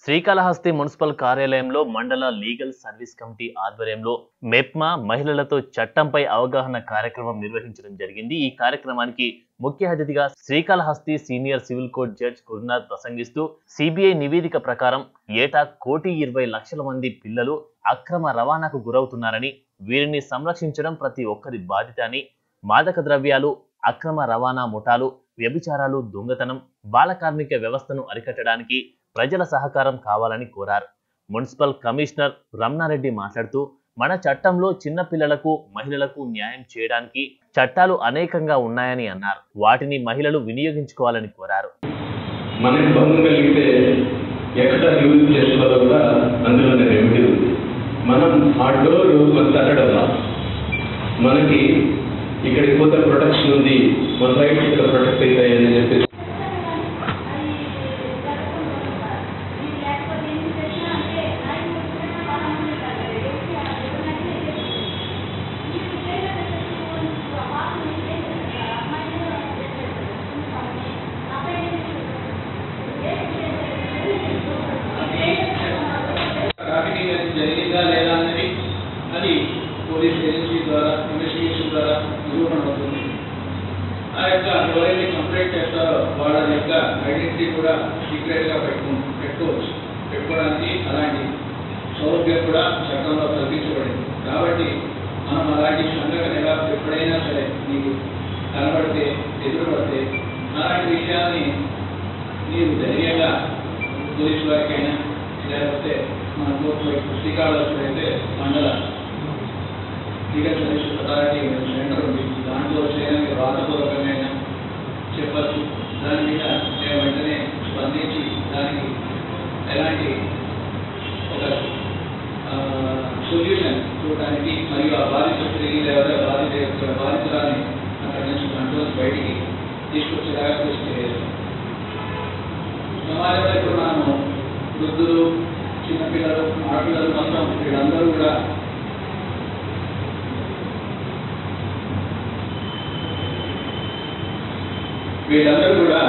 Srikalahasti municipal కార్యాలయంలో మండల legal service committee ఆధ్వర్యంలో మెప్మా మహిళలతో చట్టంపై అవగాహన కార్యక్రమం నిర్వహించడం జరిగింది ఈ కార్యక్రమానికి ముఖ్య అతిథిగా Srikalahasti senior civil court judge Gurunath ప్రసంగిస్తూ సిబిఐ నివేదిక ప్రకారం ఏటా కోటి ఇరవై లక్షల మంది పిల్లలు అక్రమ రవాణాకు గురవుతున్నారని వీరిని సంరక్షించడం ప్రతి ఒక్కరి బాధ్యత అని మాదక ద్రవ్యాలు అక్రమ రవాణా ముఠాలు వ్యభిచారాలు దొంగతనం బాల కార్మిక వ్యవస్థను అరికట్టడానికి ప్రజల సహకారం కావాలని కోరారు మున్సిపల్ కమిషనర్ రమణారెడ్డి మాట్లాడుతూ మన చట్టంలో చిన్న పిల్లలకు మహిళలకు న్యాయం చేయడానికి చట్టాలు అనేకంగా ఉన్నాయని అన్నారు వాటిని మహిళలు వినియోగించుకోవాలని కోరారు మనకి భంగం కలిగితే ఎక్కడ రివ్యూ చేసుకోవాలో కూడా అందులోనే రెమెడీ ఉంది మనం ఆ డోర్ మనం తట్టడం లా. మనకి ఇక్కడికి పోతే ప్రొటెక్షన్ ఉంది మన రైట్స్ ఇక్కడ ప్రొటెక్ట్ అవుతాయి అని చెప్పేసి ట్రాఫికింగ్ అది జరిగిందా లేదా అనేది అది పోలీస్ ఏజెన్సీ ద్వారా ఇన్వెస్టిగేషన్ ద్వారా నిరూపణ అవుతుంది ఆ యొక్క ఎవరైతే కంప్లైంట్ చేస్తారో వాళ్ళ యొక్క ఐడెంటిటీ కూడా సీక్రెట్గా పెట్టుకు పెట్టుకోవచ్చు పెట్టుకోవడానికి అలాంటి సౌలభ్యం కూడా చట్టంలో కల్పించబడింది కాబట్టి మనం అలాంటి సంఘటన ఎలా ఎప్పుడైనా సరే నీకు కనబడితే ఎదురుపడితే అలాంటి విషయాన్ని మీరు ధైర్యంగా పోలీసు వారికైనా లేకపోతే మన కోర్టు వైపు శ్రీకాళహస్తి అయితే మండల లీగల్ సర్వీస్ అథారిటీ సెంటర్ ఉంది దాంట్లో చేయడానికి రాతపూర్వకమైన చెప్పచ్చు దాని మీద మేము వెంటనే స్పందించి దానికి ఎలాంటి ఒక సొల్యూషన్ చూడడానికి మరియు ఆ బాధిత స్త్రీ లేదా బాధిత యొక్క బాధితురాన్ని అక్కడి నుంచి కంట్రోల్ బయటికి తీసుకొచ్చేలాగా కృషి చేయాలి సమాజంలో ఇప్పుడు మనము వృద్ధులు చిన్నపిల్లలు ఆడపిల్లలు మొత్తం వీళ్ళందరూ కూడా వీళ్ళందరూ కూడా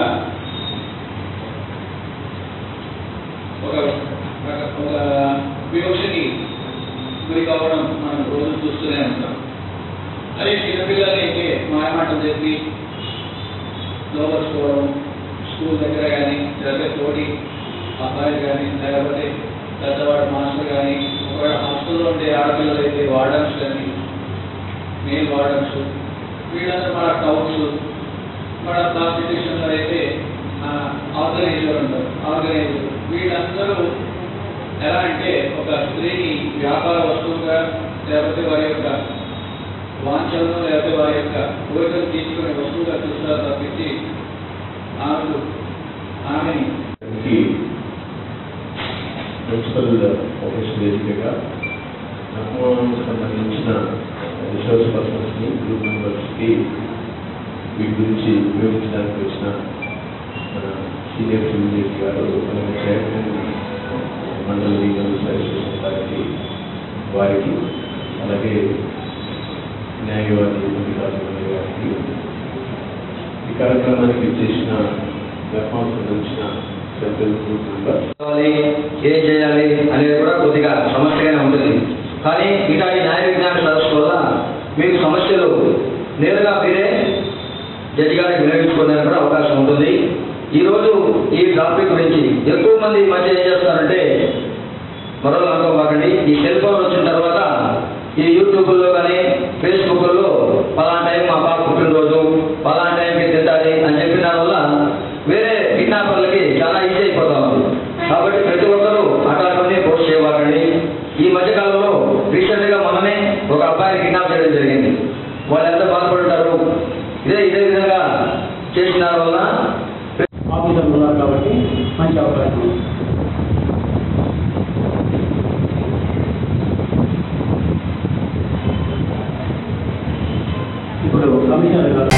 ఒక ఒక- ఒక వివక్షకి గురి కావడం మనం రోజు చూస్తూనే ఉంటాం అదే చిన్నపిల్లలు అయితే మాయమాటలు చెప్పి లోపరుచుకోవడం స్కూల్ దగ్గర కానీ లేకపోతే తోటి అబ్బాయిలు కానీ లేకపోతే పెద్దవాడు మాస్టర్ కానీ ఒకవేళ హాస్టల్లో ఉండే ఆడపిల్లలు అయితే వార్డన్స్ కానీ మేల్ వార్డన్స్ వీళ్ళందరూ మన టౌన్స్ మన ప్రాస్టిట్యూషన్లో అయితే ఆర్గనైజర్ ఉంటారు ఆర్గనైజర్ వీళ్ళందరూ ఎలా అంటే ఒక స్త్రీని వ్యాపార వస్తువుగా లేకపోతే వారి యొక్క వాంఛలను లేకపోతే వారి యొక్క కోరికలు తీసుకునే వస్తువుగా చూస్తారు తప్పించి ఆమెకు ఆమెని ఈ మున్సిపల్ ఆఫీస్ వేదికగా అక్రమాలకు సంబంధించిన రిసోర్స్ పర్సన్స్ని గ్రూప్ మెంబర్స్కి వీటి గురించి వివరించడానికి వచ్చిన మన సీనియర్ సివిల్ జడ్జి గారు అలాగే చైర్మన్ మండల లీగల్ సర్వీసెస్ గారికి వారికి అలాగే న్యాయవాది మల్లికార్జున గారికి ఈ కార్యక్రమానికి చేసిన వెఫామ్ సంబంధించిన సెంట్రల్ గ్రూప్ మెంబర్ కావాలి ఏం చేయాలి అనేది కూడా కొద్దిగా సమస్యగానే ఉంటుంది కానీ ఇలాంటి న్యాయ విజ్ఞాన సదస్సు వల్ల మీకు సమస్యలు నేరుగా మీరే జడ్జి గారికి వినియోగించుకోవడానికి కూడా అవకాశం ఉంటుంది ఈరోజు ఈ టాపిక్ గురించి ఎక్కువ మంది ఈ మధ్య ఏం చేస్తారంటే మరో అనుకోబాకండి ఈ సెల్ ఫోన్ వచ్చిన తర్వాత ఈ యూట్యూబ్లో కానీ ఫేస్బుక్లో పలానా టైం మా పాప పుట్టినరోజు పలానా టైంకి తింటాలి అని చెప్పిన దానివల్ల వేరే కిడ్నాపర్లకి చాలా ఈజీ అయిపోతా ఉంది కాబట్టి ప్రతి ఒక్కరూ అట్లాంటివన్నీ పోస్ట్ చేయబాకండి ఈ మధ్య కాలంలో రీసెంట్గా మనమే ఒక అబ్బాయిని కిడ్నాప్ చేయడం జరిగింది వాళ్ళు ఎంత బాధపడుతారు ఇదే ఇదే విధంగా చేసిన వల్ల ఆఫీసర్లు ఉన్నారు కాబట్టి మంచి అవకాశం ఇప్పుడు కమిషనర్ గారు